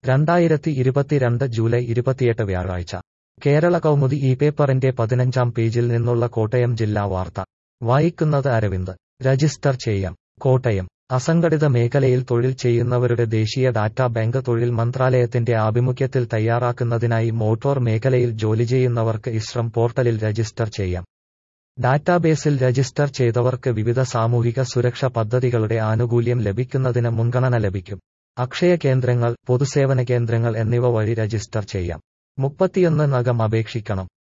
രണ്ടായിരത്തി ഇരുപത്തിരണ്ട് ജൂലൈ ഇരുപത്തിയെട്ട് വ്യാഴാഴ്ച കേരള കൗമുദി ഈ പേപ്പറിന്റെ പതിനഞ്ചാം പേജിൽ നിന്നുള്ള കോട്ടയം ജില്ലാ വാർത്ത വായിക്കുന്നത് അരവിന്ദ് രജിസ്റ്റർ ചെയ്യാം കോട്ടയം അസംഘടിത മേഖലയിൽ തൊഴിൽ ചെയ്യുന്നവരുടെ ദേശീയ ഡാറ്റാ ബാങ്ക് തൊഴിൽ മന്ത്രാലയത്തിന്റെ ആഭിമുഖ്യത്തിൽ തയ്യാറാക്കുന്നതിനായി മോട്ടോർ മേഖലയിൽ ജോലി ചെയ്യുന്നവർക്ക് ഇശ്രം പോർട്ടലിൽ രജിസ്റ്റർ ചെയ്യാം ഡാറ്റാബേസിൽ രജിസ്റ്റർ ചെയ്തവർക്ക് വിവിധ സാമൂഹിക സുരക്ഷ പദ്ധതികളുടെ ആനുകൂല്യം ലഭിക്കുന്നതിന് മുൻഗണന ലഭിക്കും അക്ഷയ കേന്ദ്രങ്ങൾ പൊതുസേവന കേന്ദ്രങ്ങൾ എന്നിവ വഴി രജിസ്റ്റർ ചെയ്യാം മുപ്പത്തിയൊന്ന് നകം അപേക്ഷിക്കണം